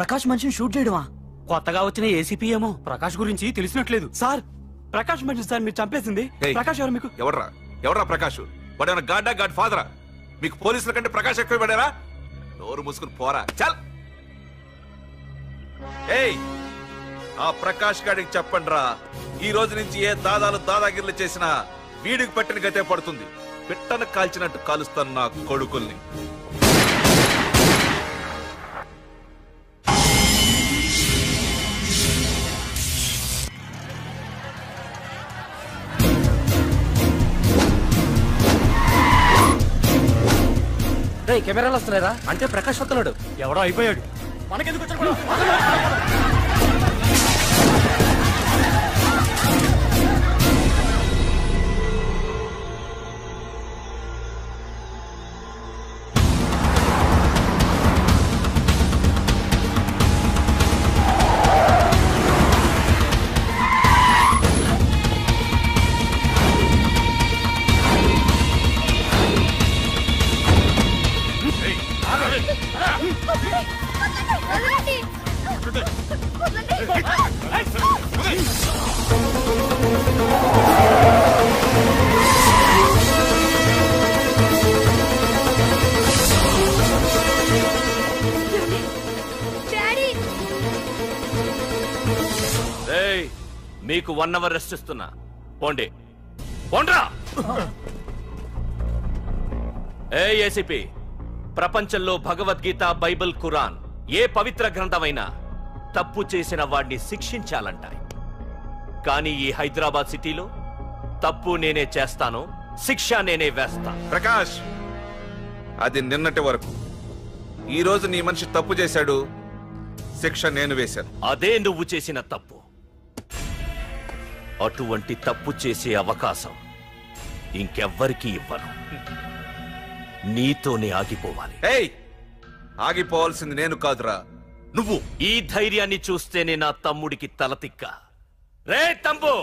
ప్రకాష్ మనిషిని షూట్ చేయడమా కొత్తగా వచ్చిన ఏసీపీ ఏమో ప్రకాష్ గురించి తెలిసినట్లేదు సార్ ప్రకాష్ మనిషి సార్ మీరు చంపేసింది ఏయ్. ప్రకాష్ ఎవరు మీకు ఎవర్రా ఎవర్రా ప్రకాష్ వాడేమన్నా గాడ్డా గాడ్ ఫాదరా మీకు పోలీసుల కంటే ప్రకాష్ ఎక్కువ పడారా నోరు మూసుకుని పోరా చల్ ఏయ్ ఆ ప్రకాష్ గాడికి చెప్పండిరా ఈ రోజు నుంచి ఏ దాదాలు దాదాగిర్లు చేసినా వీడికి పట్టిన గతే పడుతుంది పిట్టను కాల్చినట్టు కాలుస్తాను నా కొడుకుల్ని కెమెరాలు వస్తున్నారా అంటే ప్రకాష్ వస్తున్నాడు ఎవడో అయిపోయాడు మనకెందుకు వచ్చారు కూడా? డాడీ ఏయ్ మీకు వన్ అవర్ రెస్ట్ ఇస్తున్నా పోండి పోండ్రా ఏ ఏసీపీ ప్రపంచంలో భగవద్గీత బైబిల్ ఖురాన్ ఏ పవిత్ర గ్రంథమైనా తప్పు చేసిన వాడిని శిక్షించాలంటాయి కానీ ఈ హైదరాబాద్ సిటీలో తప్పు నేనే చేస్తాను శిక్ష నేనే వేస్తా ప్రకాష్ అది నిన్నటి వరకు ఈ రోజు నీ మనిషి తప్పు చేశాడు శిక్ష నేను వేశాను అదే నువ్వు చేసిన తప్పు అటువంటి తప్పు చేసే అవకాశం ఇంకెవ్వరికీ ఇవ్వను నీతోనే ఆగిపోవాలి ఏయ్ ఆగిపోవాల్సింది నేను కాదురా నువ్వు ఈ ధైర్యాన్ని చూస్తేనే నా తమ్ముడికి తలతిక్క రే తమ్ము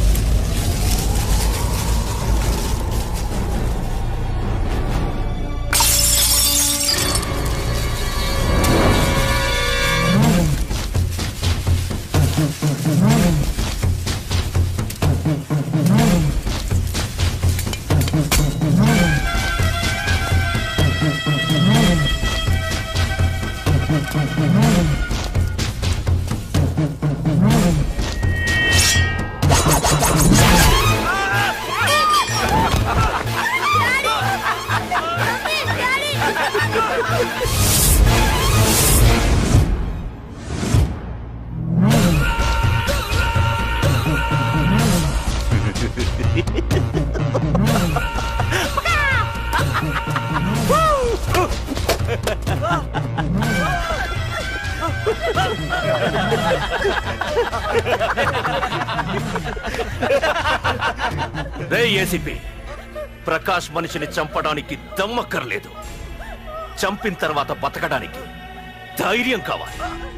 రే ఏసీపీ ప్రకాష్ మనిషిని చంపడానికి దమ్మక్కర్లేదు చంపిన తర్వాత బతకడానికి ధైర్యం కావాలి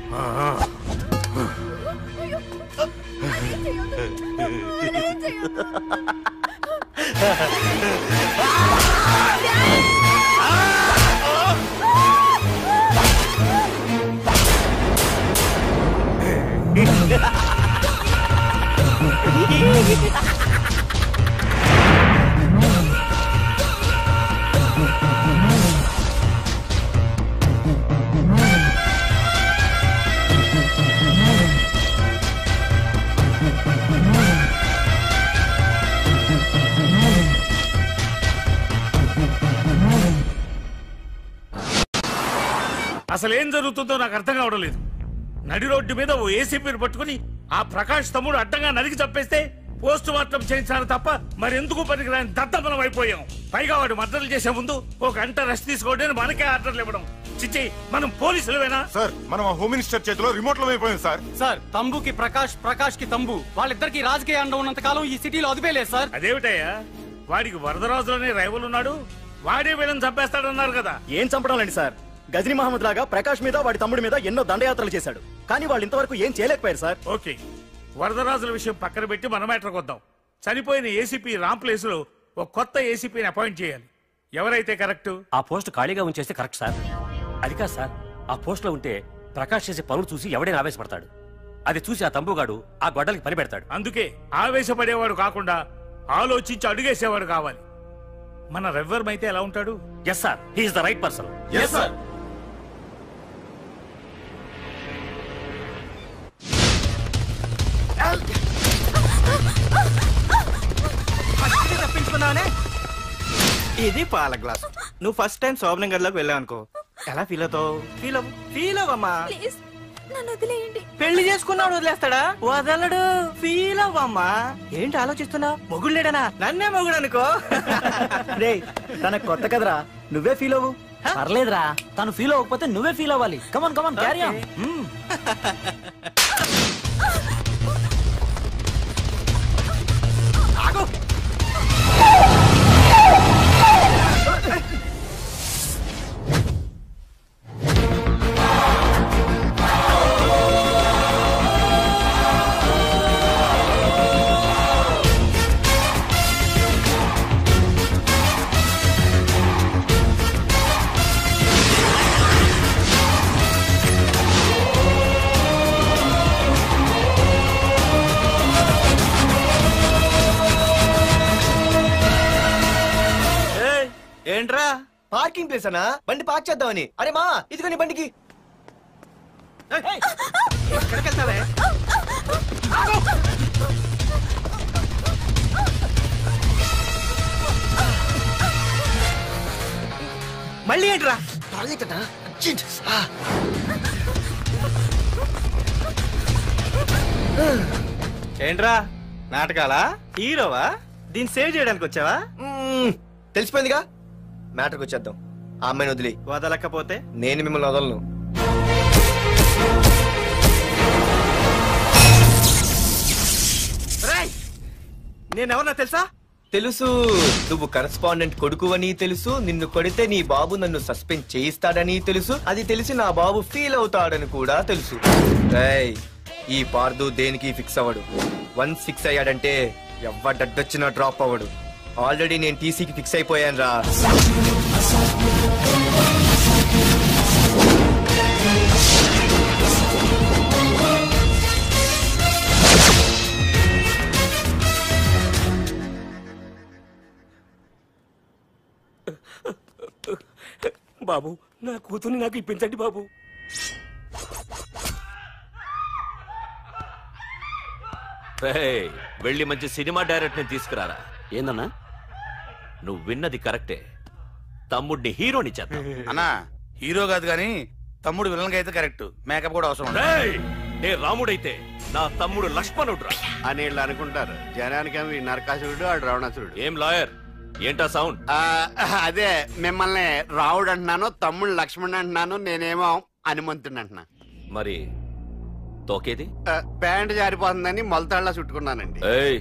అసలు ఏం జరుగుతుందో నాకు అర్థం కావడం లేదు నడి రోడ్డు మీద ఓ ఏసీపీని పట్టుకుని ఆ ప్రకాష్ తమ్ముడు అడ్డంగా నరికి చంపేస్తే పోస్ట్ మార్టం చేయించాను తప్ప మరెందుకు పనికిరాని దద్దమనం అయిపోయాం పైగా వాడు మద్దతులు చేసే ముందు ఒక గంట రెస్ట్ తీసుకోవడానికి మనకే ఆర్డర్లు ఇవ్వడం చిచ్చి మనం పోలీసులవేనా సార్ మనం ఆ హోమ్ మినిస్టర్ చేతిలో రిమోట్ లో అయిపోయాం సార్ సార్ తంబుకి ప్రకాష్ ప్రకాష్ కి తంబు వాళ్ళిద్దరికి రాజకీయ అండ ఉన్నంత కాలం ఈ సిటీలో అదిపేలేదు సార్ అదేమిటయ్యా వాడికి వరదరాజులోనే రైవల్ ఉన్నాడు వాడే వీళ్ళని చంపేస్తాడన్నారు కదా ఏం చంపడం లేండి సార్ గజనీ మహమ్మద్ లాగా ప్రకాష్ మీద వాడి తమ్ముడి మీద ఎన్నో దండయాత్రలు చేశాడు కానీ వాళ్ళు ఇంతవరకు ఏం చేయలేకపోయారు సార్ ఓకే వరదరాజుల విషయం పక్కన పెట్టి మన మ్యాటర్కి వద్దాం చనిపోయిన ఏసీపీ రామ్ ప్లేస్ లో ఒక కొత్త ఏసీపీని అపాయింట్ చేయాలి ఎవరైతే కరెక్ట్ ఆ పోస్ట్ ఖాళీగా ఉంచేస్తే కరెక్ట్ సార్ అది కాదు సార్ ఆ పోస్ట్ లో ఉంటే ప్రకాష్ చేసే పనులు చూసి ఎవడైనా ఆవేశపడతాడు అది చూసి ఆ తంబుగాడు ఆ గొడ్డలకి పని పెడతాడు అందుకే ఆవేశపడేవాడు కాకుండా ఆలోచించి అడుగేసేవాడు కావాలి మన రెవ్వరమైతే ఎలా ఉంటాడు yes sir he is the right person తప్పించుకున్నావనే ఇది పాల గ్లాస్ నువ్వు ఫస్ట్ టైం శోభనం గదిలోకి వెళ్ళావు అనుకో ఎలా ఫీల్ అవుతావు ఫీల్ అవ్వు ఫీల్ అవ్వమ్మా ప్లీజ్ నన్ను వదిలేయండి పెళ్లి చేసుకున్నాడు వదిలేస్తాడా వదలడు ఫీల్ అవ్వమ్మా ఏంటి ఆలోచిస్తున్నావు మొగుడు లేడనా నన్నే మొగుడు అనుకో రే తనకు కొత్త కదరా నువ్వే ఫీల్ అవ్వు పర్లేదురా తను ఫీల్ అవ్వకపోతే నువ్వే ఫీల్ అవ్వాలి కమన్ కమన్ క్యారీ ఆన్ ఆగు ఏయ్, ఏంట్రా పార్కింగ్ ప్లేస్ అన్నా బండి పార్క్ చేద్దామని అరే మా ఇదిగో నీ బండికి ఎక్కడికి వెళ్తావే మళ్ళీ ఏంట్రా టాయిలెట్ అన్నా అర్జెంట్. ఆ. ఏంట్రా నాటకాలా హీరోవా దీన్ని సేవ్ చేయడానికి వచ్చావా మ్మ్. తెలిసిపోయిందిగా మ్యాటర్కి వచ్చేద్దాం ఆ అమ్మాయిని వదిలి వదలకపోతే నేను మిమ్మల్ని వదలను రేయ్ నేనెవరన్నా తెలుసా తెలుసు నువ్వు కరస్పాండెంట్ కొడుకువని తెలుసు నిన్ను కొడితే నీ బాబు నన్ను సస్పెండ్ చేయిస్తాడని తెలుసు అది తెలిసి నా బాబు ఫీల్ అవుతాడని కూడా తెలుసు రేయ్, ఈ పార్దు దేనికి ఫిక్స్ అవ్వడు వన్ ఫిక్స్ అయ్యాడంటే ఎవ్వడడ్డొచ్చినా డ్రాప్ అవ్వడు ఆల్రెడీ నేను టీసీకి ఫిక్స్ అయిపోయాను రా బాబు నా కూతుర్ని నాకు ఇప్పించండి బాబు రేయ్, వెళ్ళి మంచి సినిమా డైరెక్ట్ ని తీసుకురారా ఏందన్నా నువ్వు విన్నది కరెక్టే తమ్ముడిని హీరోని చేద్దాం అన్నా హీరో కాదు కానీ తమ్ముడు విలన్ అయితే కరెక్ట్ మేకప్ కూడా అవసరం ఉండదు. రేయ్, నే రాముడైతే నా తమ్ముడు లక్ష్మణుడ్రా అని వీళ్ళు అనుకుంటారు జనానికి నరకాసురుడు ఆడు రావణాసురుడు ఏం లాయర్ ఏంటా సౌండ్ ఆ, అదే మిమ్మల్ని రావుడు అంటున్నాను తమ్ముడు లక్ష్మణ్ అంటున్నాను నేనేమో హనుమంతుడు అంటున్నా మరి తోకేది ఆ, ప్యాంట్ జారిపోతుందని మొలతాళ్ళ చుట్టుకున్నానండి ఏయ్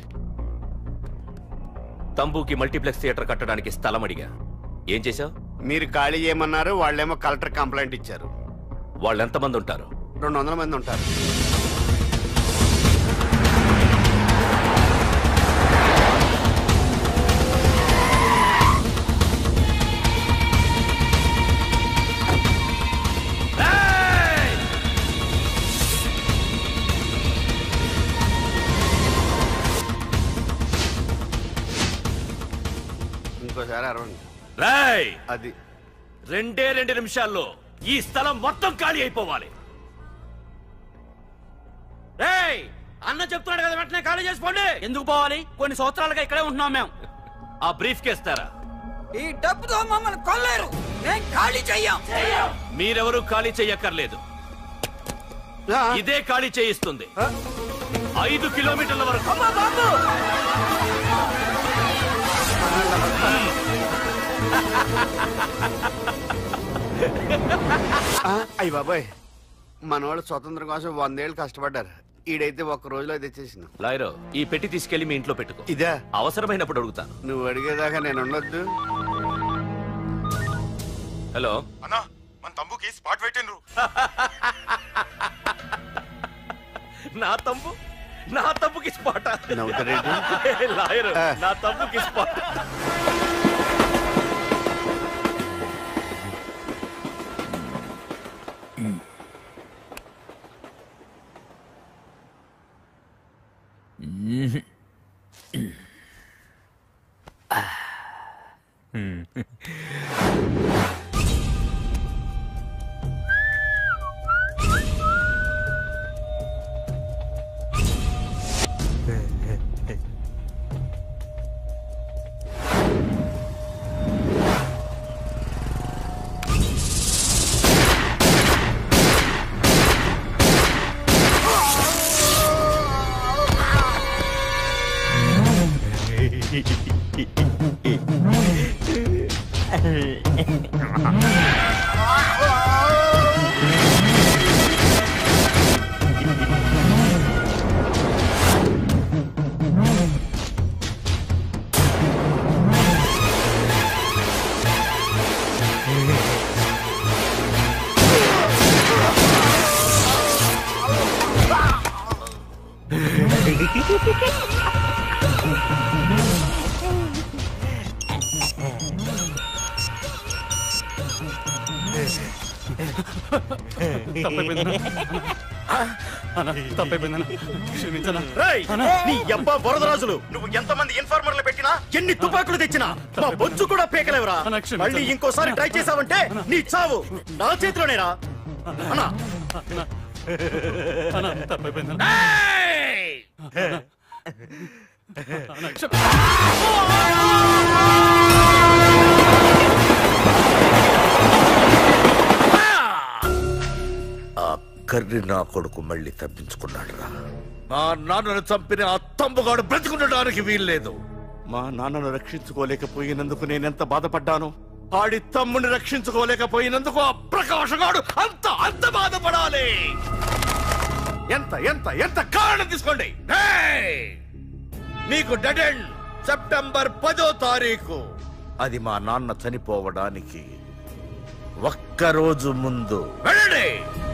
తంబుకి మల్టీప్లెక్స్ థియేటర్ కట్టడానికి స్థలం అడిగా ఏం చేశావు మీరు ఖాళీ చేయమన్నారు వాళ్ళేమో కలెక్టర్ కంప్లైంట్ ఇచ్చారు వాళ్ళు ఎంతమంది ఉంటారు రెండు వందల మంది ఉంటారు ఇంకోసారి అరవండి రేయ్ అది రెండే రెండు నిమిషాల్లో ఈ స్థలం మొత్తం ఖాళీ అయిపోవాలి రేయ్ అన్న చెప్తున్నాడు కదా వెంటనే ఖాళీ చేసుకోండి ఎందుకు పోవాలి కొన్ని సంవత్సరాలుగా ఇక్కడే ఉంటున్నాం మేము ఆ బ్రీఫ్ కేస్తారా ఈ డబ్బుతో మమ్మల్ని కొల్లేరు నేను ఖాళీ చెయ్యం మీరెవరూ ఖాళీ చెయ్యక్కర్లేదు ఇదే ఖాళీ చేయిస్తుంది ఐదు కిలోమీటర్ల వరకు అయ్యి బాబాయ్ మన వాళ్ళు స్వతంత్రం కోసం వందేళ్ళు కష్టపడ్డారు ఈడైతే ఒక్క రోజులో తెచ్చేసిన లాయరో ఈ పెట్టి తీసుకెళ్లి మీ ఇంట్లో పెట్టుకో ఇదా అవసరమైనప్పుడు అడుగుతాను నువ్వు అడిగేదాకా నేను ఉండొద్దు హలో అన్నా మన తమ్ముకి స్పాట్ పెట్టిండ్రు నా తమ్ము నా తమ్ముకి స్పాట్ నవ్వుతారేంటి? లాయర్ ఆ. నా తమ్ముకి స్పాట్ రేయ్, నీ అబ్బా వరదరాజులు నువ్వు ఎంతమంది ఇన్ఫార్మర్లు పెట్టినా ఎన్ని తుపాకులు తెచ్చినా మా బొచ్చు కూడా పీకలేవురా మళ్ళీ ఇంకోసారి ట్రై చేసావంటే నీ చావు నా చేతిలోనేరా అన్నా ఆ కర్రి నా కొడుకు మళ్ళీ తప్పించుకున్నాడు రా మా నాన్నను చంపిన ఆ తంబుగాడు బ్రతికుండడానికి వీల్లేదు మా నాన్నను రక్షించుకోలేకపోయినందుకు నేనెంత బాధపడ్డాను ఆడి తమ్ముని రక్షించుకోలేకపోయినందుకు ఆ ప్రకాశగాడు అంత అంత బాధపడాలి ఎంత ఎంత ఎంత కారణం తీసుకోండి ఏయ్! మీకు డెడ్ ఎండ్ సెప్టెంబర్ పదో తారీఖు అది మా నాన్న చనిపోవడానికి ఒక్కరోజు ముందు వెళ్ళండి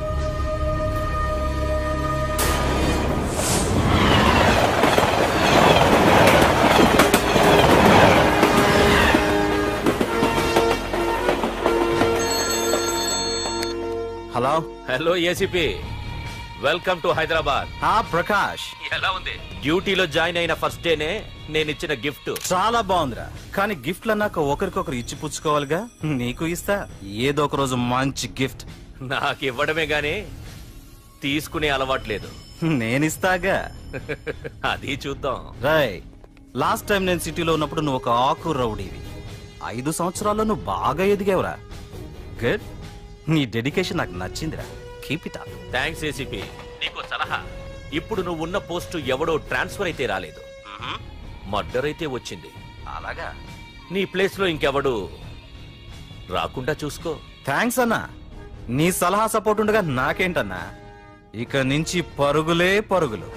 hello hello ACP welcome to Hyderabad ఆ ప్రకాష్ ఎలా ఉంది డ్యూటీలో జాయిన్ అయిన ఫస్ట్ డేనే నేను ఇచ్చిన గిఫ్ట్ చాలా బాగుందిరా కానీ గిఫ్ట్లు అన్నాక ఒకరికొకరు ఇచ్చి పుచ్చుకోవాలిగా నీకు ఇస్తా ఏదో ఒక రోజు మంచి గిఫ్ట్ నాకు ఇవ్వడమే గానీ తీసుకునే అలవాట్లేదు నేనిస్తాగా అది చూద్దాం రాయ్ లాస్ట్ టైం నేను సిటీలో ఉన్నప్పుడు నువ్వు ఒక ఆకు రౌడీవి ఐదు సంవత్సరాల్లో నువ్వు బాగా ఎదిగావురా గుడ్ నీ డెడికేషన్ నాకు నచ్చిందిరా keep it up thanks ACP నీకు సలహా ఇప్పుడు నువ్వు ఉన్న పోస్టు ఎవడో ట్రాన్స్ఫర్ అయితే రాలేదు మర్డర్ అయితే వచ్చింది అలాగా నీ ప్లేస్ లో ఇంకెవడు రాకుండా చూసుకో థ్యాంక్స్ అన్నా నీ సలహా సపోర్ట్ ఉండగా నాకేంటన్నా ఇక నుంచి పరుగులే పరుగులు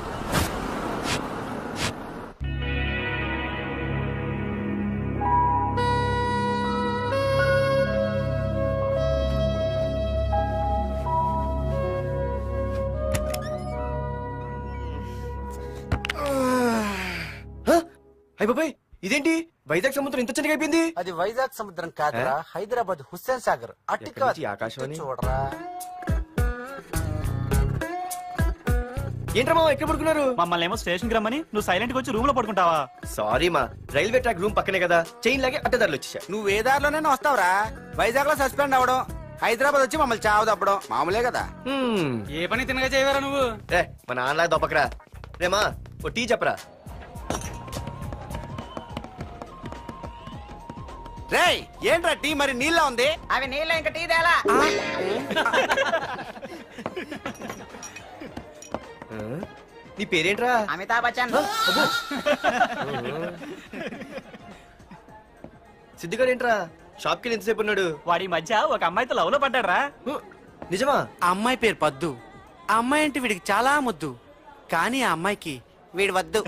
అయ్య బాబాయ్ ఇదేంటి వైజాగ్ సముద్రం ఇంత చిన్నగా అయిపోయింది అది వైజాగ్ సముద్రం కాదురా హైదరాబాద్ హుస్సేన్ సాగర్ అటు ఎక్కడి నుంచి ఆకాశవాణి? చూడరా ఏంట్రా మామ ఎక్కడ పడుకున్నారు మమ్మల్ని ఏమో స్టేషన్ కి రమ్మని నువ్వు సైలెంట్ గా వచ్చి రూమ్ లో పడుకుంటావా సారీ మా రైల్వే ట్రాక్ రూమ్ పక్కనే కదా చైన్ లాగే అడ్డదారులు వచ్చేసా నువ్వు ఏ దారిలోనే వస్తావురా వైజాగ్ లో సస్పెండ్ అవ్వడం హైదరాబాద్ వచ్చి మమ్మల్ని చావు తప్పడం మామూలే కదా ఏ పని తినగా చేయవరా నువ్వు రే మా నాన్నలా దొప్పకరా రేమా ఓ టీ చెప్పరా రేయ్ ఏంట్రా టీ మరి నీళ్ళ ఉంది అవి నీళ్ళు ఇంకా టీ తేలా ఆ? నీ పేరేంట్రా అమితాబ్ బచ్చన్ సిద్ధిగాడు ఏంట్రా షాప్ కి ఎంతసేపు ఉన్నాడు వాడి మధ్య ఒక అమ్మాయితో లవ్ లో పడ్డాడ్రా నిజమా ఆ అమ్మాయి పేరు పద్దు ఆ అమ్మాయి అంటే వీడికి చాలా ముద్దు కానీ ఆ అమ్మాయికి వీడు వద్దు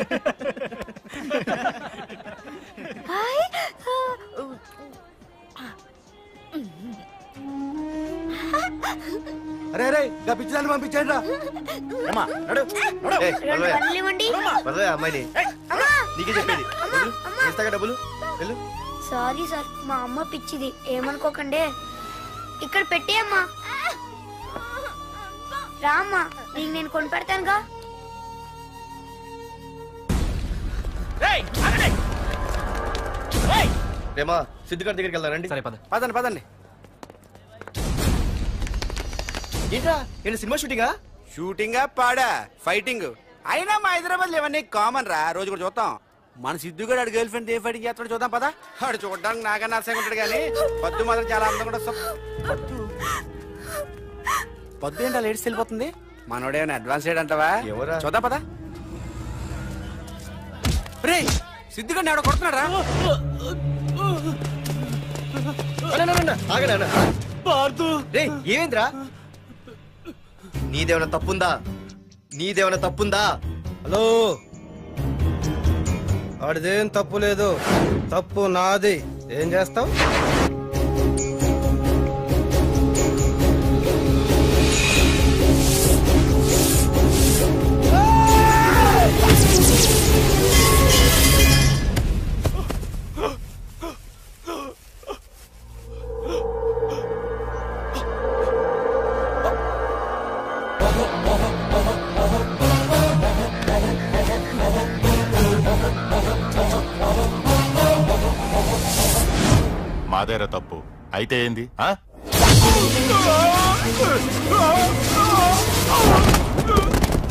అరే రే గా పిచ్చిదాన్ని పంపించండి రా ఏమ్మా, నడు, నడు. ఏయ్, రెండు వదలవే. పనులు ఇవ్వండి వదలవే అమ్మాయిని నీకే చెప్పేది వెళ్ళు. ఇస్తాగా డబ్బులు వెళ్ళు సారీ సార్ మా అమ్మ పిచ్చిది ఏమనుకోకండి ఇక్కడ పెట్టేయమ్మా రామ్మా నీకు నేను కొని పెడతానుగా రేమా సిద్ధిగారి దగ్గరికి వెళ్దాం సరే పద పదండి పదండి ఏంట్రా ఏంటి సినిమా షూటింగా షూటింగా పాడా ఫైటింగ్ అయినా మా హైదరాబాద్ ఇవన్నీ కామన్ రా రోజు కూడా చూద్దాం మన సిద్ధు గారు గర్ల్ ఫ్రెండ్ ఏ ఫైటింగ్ చేస్తాడో చూద్దాం పదా ఆడు చూడడానికి నాకన్నా అసహ్యంగా ఉంటాడు కానీ పద్దు మాత్రం చాలా అందంగా కూడా పద్దు పద్దు ఏంటో లేడీస్ వెళ్ళిపోతుంది మనోడేమైనా అడ్వాన్స్ అంటావా ఎవరా? చూద్దాం పదా రే సిద్ధు గారిని ఎవడో కొడుతున్నాడు రా ఆగనా రే ఏమైందిరా నీదేమైనా తప్పుందా నీదేమైనా తప్పుందా హలో ఆడిదేం తప్పు లేదు తప్పు నాది ఏం చేస్తావు మాదేరా తప్పు అయితే ఏంది ఆ? ఆ